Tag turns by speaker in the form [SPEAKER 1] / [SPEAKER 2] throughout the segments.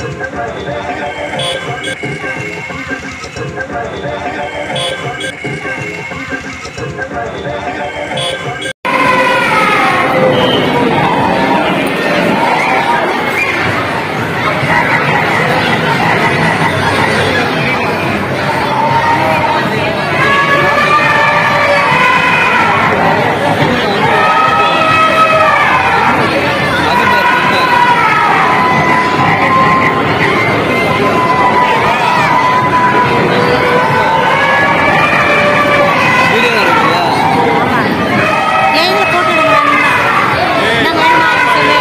[SPEAKER 1] Video இருக்குங்களா
[SPEAKER 2] ஏன் இதில் போட்டு விடுங்களா என்ன வேணுமா சொல்லு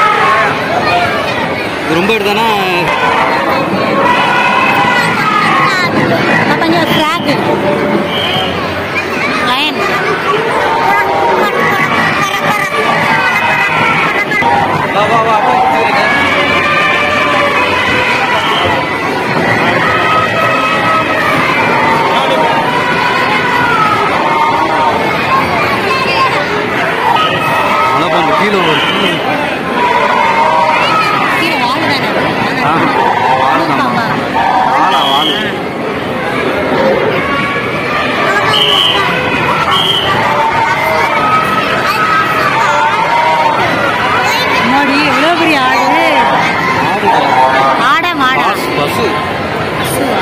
[SPEAKER 1] இது ரொம்ப எடுத்தானா
[SPEAKER 2] அப்போ இங்கே ஃப்ராக்கு லயன்
[SPEAKER 1] வா வா வா அப்படியே சுத்தி வைங்க. நல்லா பாருங்க கீழே ஒரு கீழே
[SPEAKER 2] கீழே வாழை தானே
[SPEAKER 1] ஆ, வாழை தான். வாழை வாழை
[SPEAKER 2] மோடி எவ்வளோ பெரிய ஆடு
[SPEAKER 1] ஆடு
[SPEAKER 2] ஆட மாடா
[SPEAKER 1] பஸ் பஸ்ஸு
[SPEAKER 2] பசுவா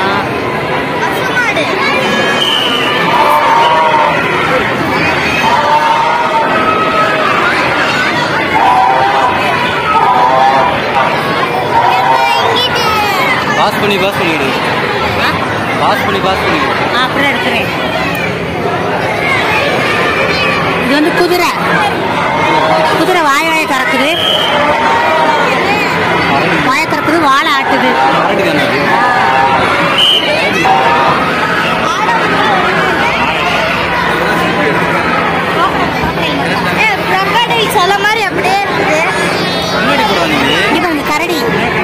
[SPEAKER 1] பாஸ் பண்ணி பாஸ் பண்ணிவிடு
[SPEAKER 2] ஆ
[SPEAKER 1] பாஸ் பண்ணி பாஸ் பண்ணிவிடு
[SPEAKER 2] ஆ, அப்புறம் எடுக்கிறேன் இது வந்து குதிரை குதிரை வாய வாய திறக்குது வாய திறக்குது வாழை ஆட்டுது
[SPEAKER 1] கரடி தானே அது?
[SPEAKER 2] சொல்ல மாதிரி அப்படியே இருக்குது
[SPEAKER 1] முன்னாடி போடா நீங்க
[SPEAKER 2] இப்போ இந்த கரடி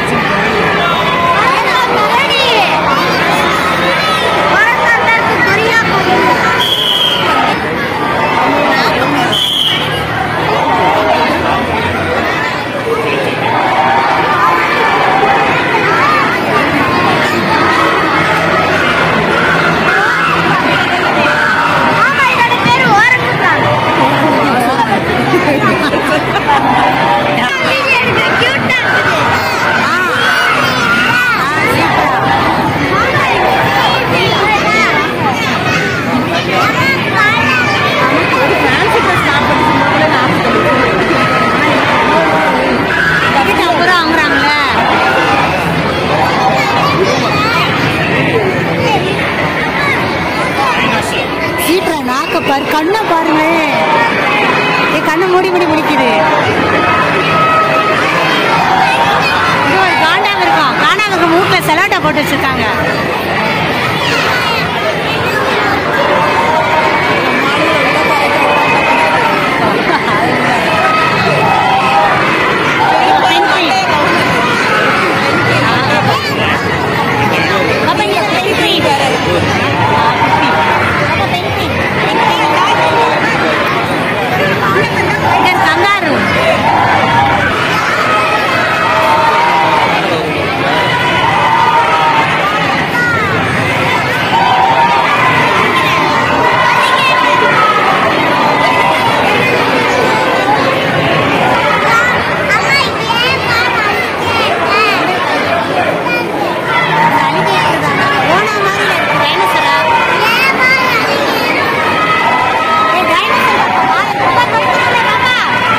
[SPEAKER 2] டிக்கெட் ஐம்பது ரூபா வாங்குறாங்களே சீட்ரா நாக்க பாரு கண்ணை பாருங்க ஏ கண்ணை மூடி மூடி முடிக்குது இது ஒரு காண்டாங்க இருக்கும் காண்டாங்க மூக்குல செலோட்டா போட்டு வச்சிருக்காங்க அப்ப இங்க பென்குயின். அப்ப பென்குயின். இது கங்காரு ஓனா மாதிரி இருக்கு டைனோசரா ஏய் டைனோசர் பாப்பா பாப்பா பாப்பா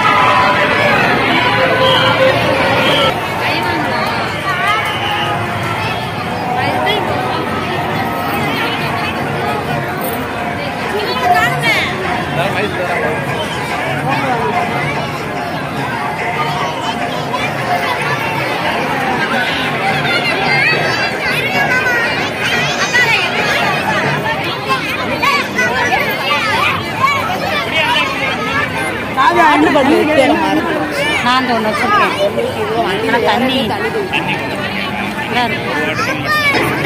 [SPEAKER 2] நான் அந்த ஒன்று வச்சிருக்கேன் ஆனால் தண்ணி நல்லா இருக்கு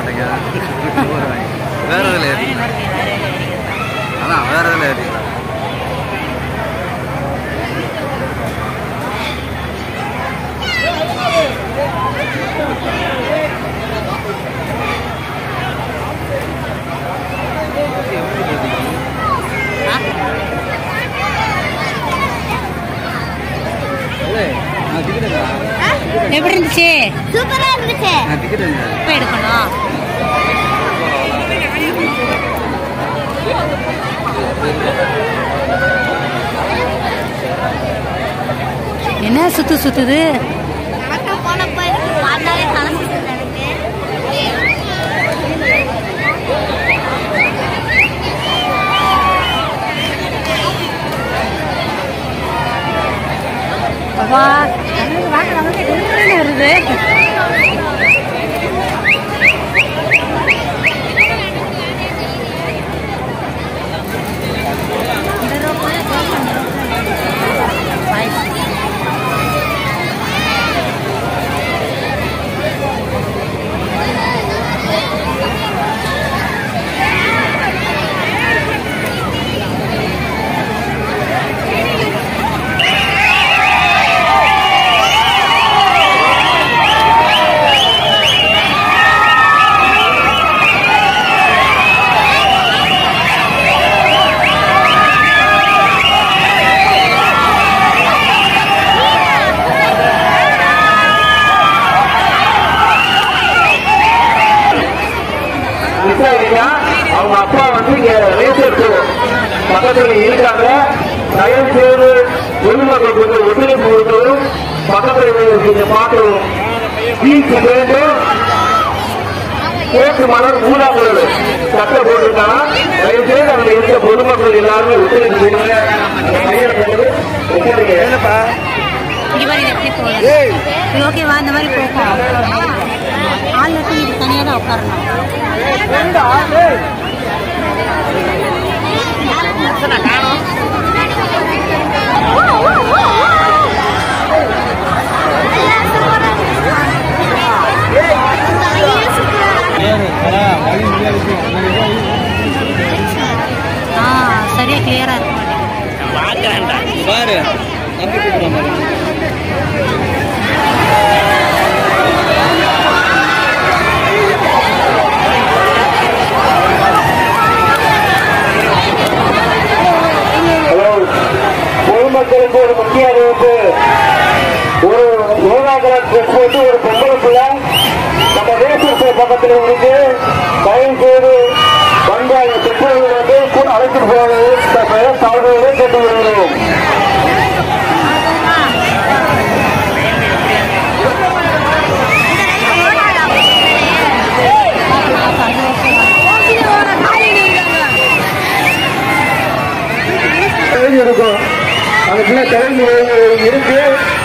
[SPEAKER 1] மாட்டேங்க வேற இதில் ஏற்றி அதான் வேற இதில் ஏற்றிக்கலாம் நான் டிக்கெட்
[SPEAKER 2] எப்படி இருந்துச்சு
[SPEAKER 3] சூப்பரா இருந்துச்சு
[SPEAKER 1] நான் டிக்கெட்
[SPEAKER 2] எப்போ எடுக்கணும் என்ன சுத்து சுத்துது
[SPEAKER 3] எனக்கு போனப்ப எனக்கு பார்த்தாலே தலை சுத்துது எனக்கு
[SPEAKER 2] அப்பா வாங்க நமக்கு டிரின்னு வருது இந்த ரோப்பு, இந்த ரோப்பு. பாய்.
[SPEAKER 4] விசாரிக்கா அவங்க அப்பா வந்து இங்க ரேசர் பக்கத்துல இருக்காங்க தயவு செய்து பொதுமக்கள் கொஞ்சம் ஒத்துழைப்பு கொடுக்கணும் பக்கத்துல கொஞ்சம் பார்க்கணும் பீச் வேண்டும் கேக்கு மலர் மூலாக்குழல் சட்டை போட்டிருக்காங்க தயவு செய்து அங்க இருக்க பொதுமக்கள் எல்லாருமே ஒத்துழைப்பு கொடுங்க அந்த பையன் வந்து உட்காருங்க.
[SPEAKER 2] இங்க பாரு இது எப்படி போகுது இது ஓகேவா இந்த மாதிரி போகும் ஆள் இருக்கு இது தனியாக தான் உட்காரணும் ஆ சரியா கிளியரா இருக்க மாட்டேங்குது
[SPEAKER 1] பாரு நம்பி கூப்பிடுற மாதிரி
[SPEAKER 4] ஹலோ பொதுமக்களுக்கு ஒரு முக்கிய அறிவிப்பு ஒரு யோகாகலர் ட்ரெஸ் போட்டு ஒரு பொம்பளை பிள்ளை நம்ம ரேசர் பக்கத்தில் இருந்து தயவு செய்து வந்தால் பெற்றோர்கள் வந்து கூட அழைத்துட்டு போவது சாதனையோடு கேட்டு வருகிறோம் தெரிஞ்சு இருக்கும் அந்த பிள்ளை தெரிஞ்சு இருக்கு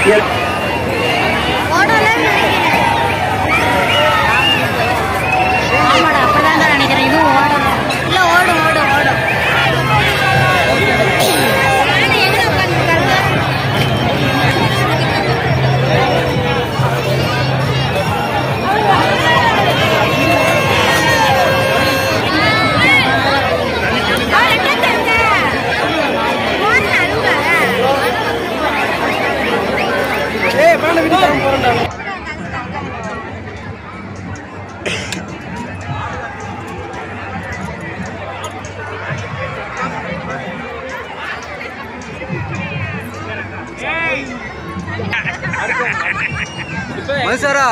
[SPEAKER 2] ஆமாடா அப்படிதான் நினைக்கிறேன் இதுவும் ஓடும்
[SPEAKER 3] இல்ல ஓடும் ஓடும் ஓடும் நானு எங்க உட்கார்ந்துருக்காங்க
[SPEAKER 1] மனுஷாரா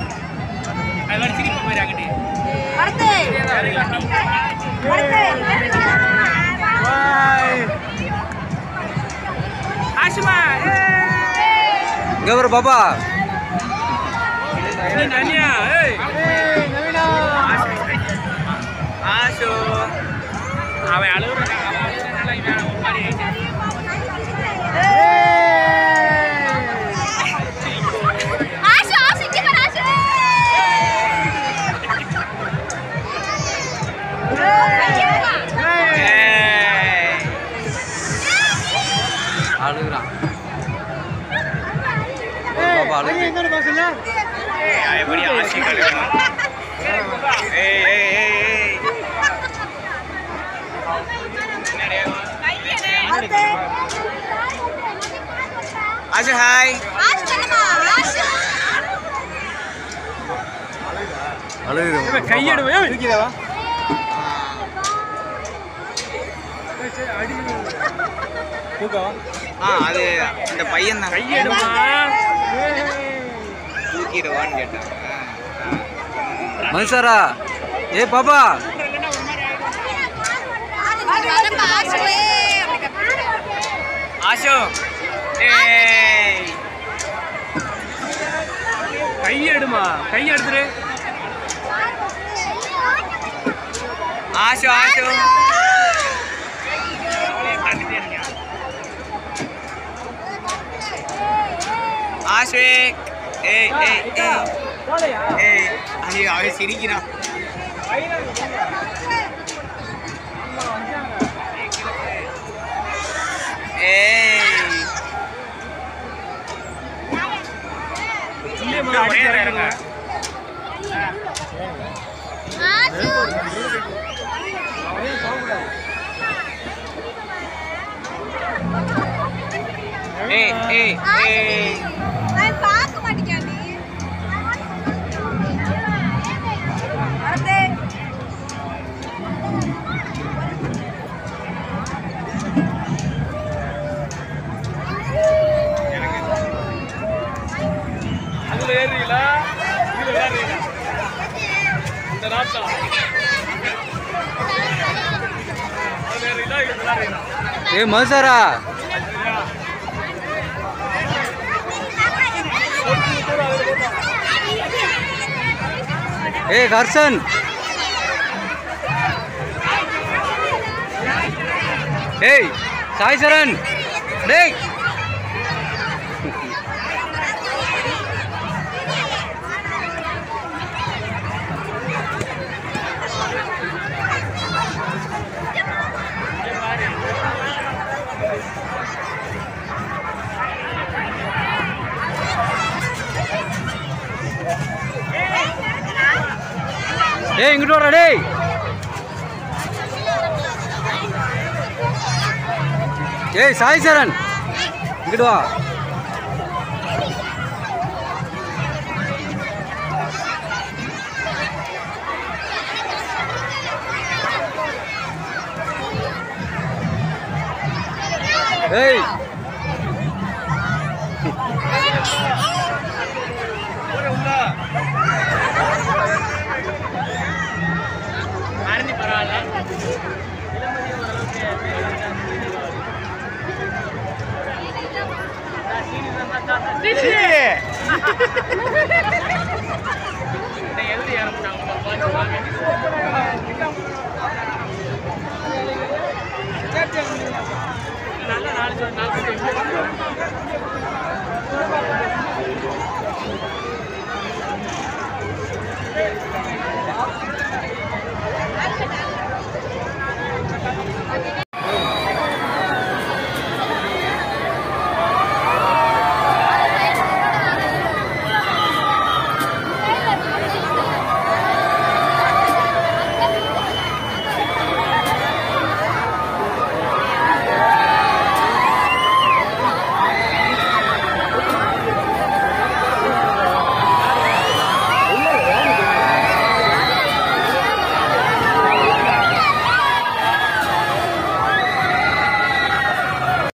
[SPEAKER 1] இங்க ஒரு பாப்பா
[SPEAKER 5] அவன் அழுகுறான் அவன் அழுகுறதுனால இவன் ஒப்பாரி ஆயிட்டான்
[SPEAKER 3] ஆஷா ஆஷா இங்க பாரு ஆஷா
[SPEAKER 1] அழுகுறான் பாப்பா அழுகு
[SPEAKER 5] எப்படி ஆசி கழுவணும் ஏய்
[SPEAKER 1] ஆஷு ஹாய்
[SPEAKER 3] ஆஷ் பண்ணுமா ஆஷ்
[SPEAKER 1] அழுகுது
[SPEAKER 5] கையெடுவே
[SPEAKER 1] ஆ அது அந்த பையன் தான்
[SPEAKER 5] கையெடுமா
[SPEAKER 1] தூக்கிடுவான்னு கேட்டான் மனுஷரா ஏ பாப்பா
[SPEAKER 3] ஆஷ்
[SPEAKER 1] ஆஷு ஏய்
[SPEAKER 5] கையெடுமா கையெடுத்துரு
[SPEAKER 1] ஆஷு ஆஷு ஆஷ்வேக் ஏய் ஏய் ஏய் ஏய் ஐயோ அவன் சிரிக்கிறான் ஏய்
[SPEAKER 5] அடிக்கிறாருங்க
[SPEAKER 1] ஏய் ஏய் ஏய்
[SPEAKER 3] அவன் பார்க்க மாட்டேங்கான் நீ அடுத்து
[SPEAKER 5] அதுல ஏறுறீங்களா இதுல ஏறுறீங்களா இந்த நாட்டம் அதுல ஏறுறீங்களா இதுல ஏறுறீங்களா
[SPEAKER 1] ஏ மனுஷரா ஏய் ஹர்ஷன் ஏய் சாய் சரண் டேய் டேய் இங்கிட்டு வாடா டேய் ஏய் சாய் சரண் இங்கிட்டு வா ஏய்
[SPEAKER 5] மறந்து பரவாயில்ல எழுதி இறங்கிட்டாங்க நல்ல நாலு நாலு
[SPEAKER 3] ஆ